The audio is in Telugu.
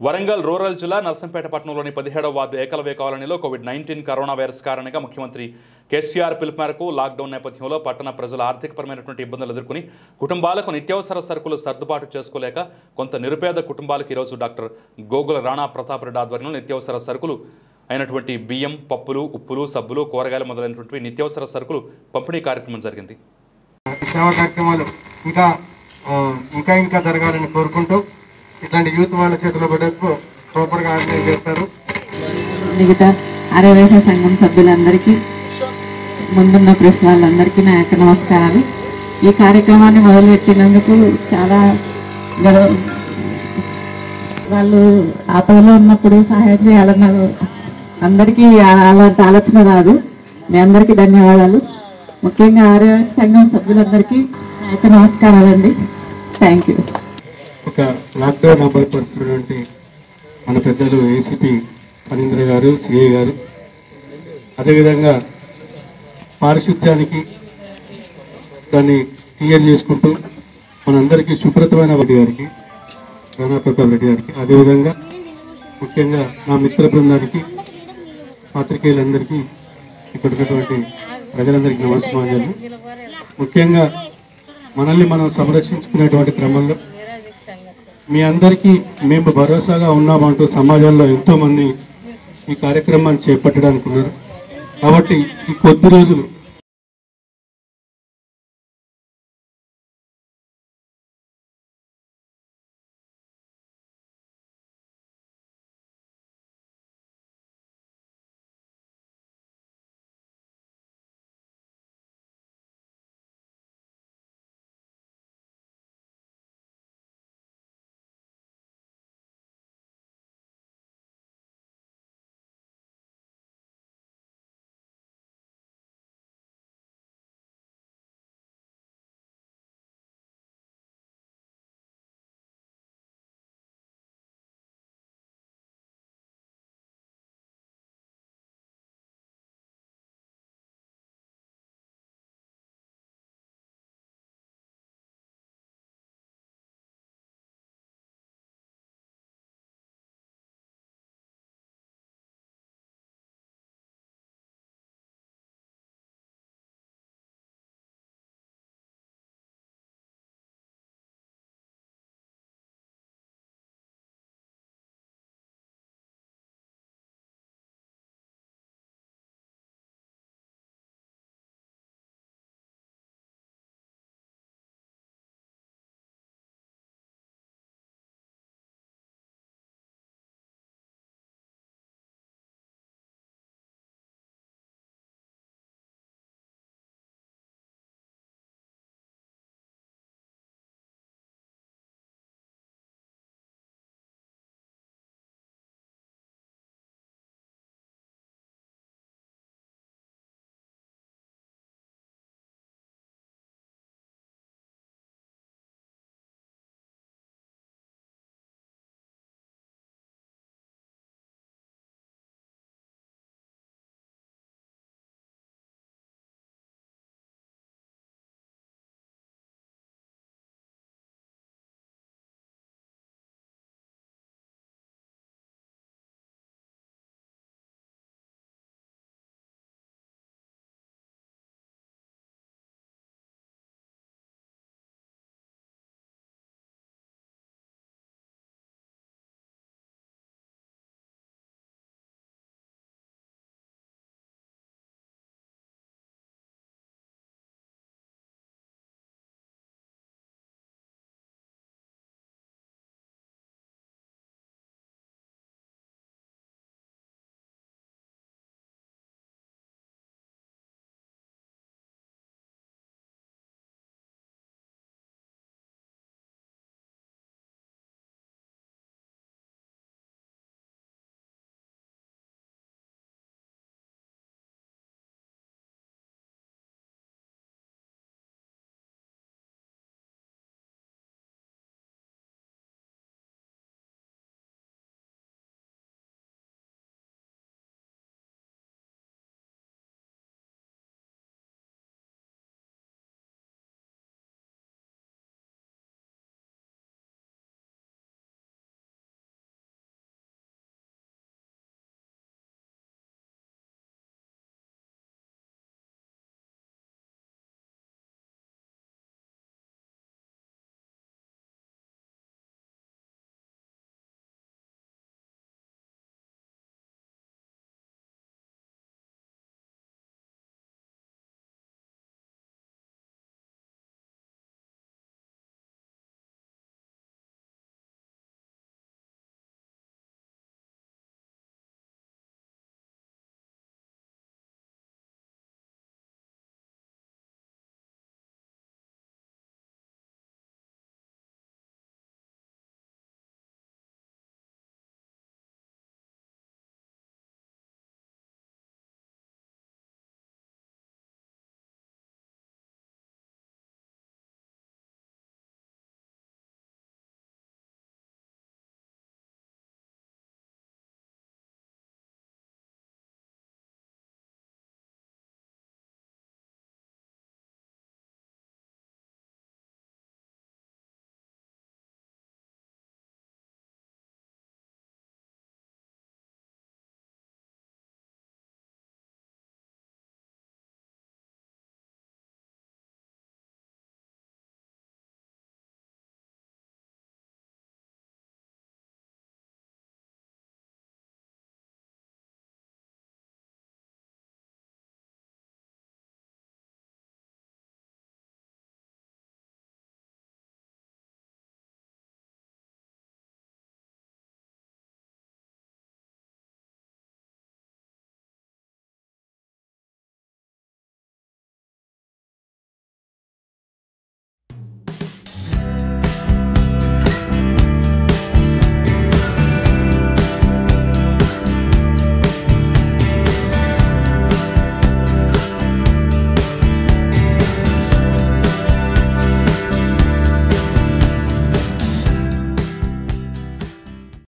వరంగల్ రూరల్ జిల్లా నర్సంపేట పట్టణంలోని పదిహేడవ వార్డు ఏకలవ్య కాలనీలో కోవిడ్ నైన్టీన్ కరోనా వైరస్ కారణంగా ముఖ్యమంత్రి కేసీఆర్ పిలుపు మేరకు లాక్డౌన్ నేపథ్యంలో పట్టణ ప్రజల ఆర్థికపరమైనటువంటి ఇబ్బందులు ఎదుర్కొని కుటుంబాలకు నిత్యావసర సరుకులు సర్దుబాటు చేసుకోలేక కొంత నిరుపేద కుటుంబాలకు ఈరోజు డాక్టర్ గోగుల రాణా ప్రతాప్ రెడ్డి ఆధ్వర్యంలో నిత్యావసర సరుకులు అయినటువంటి బియ్యం పప్పులు ఉప్పులు సబ్బులు కూరగాయలు మొదలైనటువంటి నిత్యావసర సరుకులు పంపిణీ కార్యక్రమం జరిగింది సేవా కార్యక్రమాలు ఇంకా ఆ, ఇంకా ఇంకా జరగాలని కోరుకుంటూ ఇట్లాంటి యూత్ వాళ్ళ చేతిలో పడేందుకు ప్రాపర్గా ఆర్గనైజ్ చేస్తారు మిగతా ఆర్యవేశ సంఘం సభ్యులందరికీ ముందున్న ప్రెస్ వాళ్ళందరికీ నా యొక్క నమస్కారాలు ఈ కార్యక్రమాన్ని మొదలుపెట్టినందుకు చాలా గర్వ వాళ్ళు ఆపదలో ఉన్నప్పుడు సహాయం చేయాలన్నారు అందరికీ ఆ- అలాంటి ఆలోచన రాదు మీ అందరికీ ధన్యవాదాలు ముఖ్యంగా ఆర్యవేశ సంఘం సభ్యులందరికీ నా యొక్క నమస్కారాలండి థ్యాంక్ యూ ఒక లాక్డౌన్ అమలుపరుస్తున్నటువంటి మన పెద్దలు ఏసీపీ ఫణీంద్ర గారు సిఐ గారు అదేవిధంగా పారిశుద్ధ్యానికి దాన్ని క్లియర్ చేసుకుంటూ మనందరికీ సుబ్రతమైన రెడ్డి గారికి రాణా ప్రతాప్ రెడ్డి గారికి అదేవిధంగా ముఖ్యంగా నా మిత్ర బృందానికి పాత్రికేయులందరికీ ఇక్కడ ఉన్నటువంటి ప్రజలందరికీ నమస్కారాలు ముఖ్యంగా మనల్ని మనం సంరక్షించుకునేటువంటి క్రమంలో మీ అందరికీ మేము భరోసాగా ఉన్నామంటూ సమాజంలో ఎంతోమంది ఈ కార్యక్రమాన్ని చేపట్టడానికి ఉన్నారు కాబట్టి ఈ కొద్ది రోజులు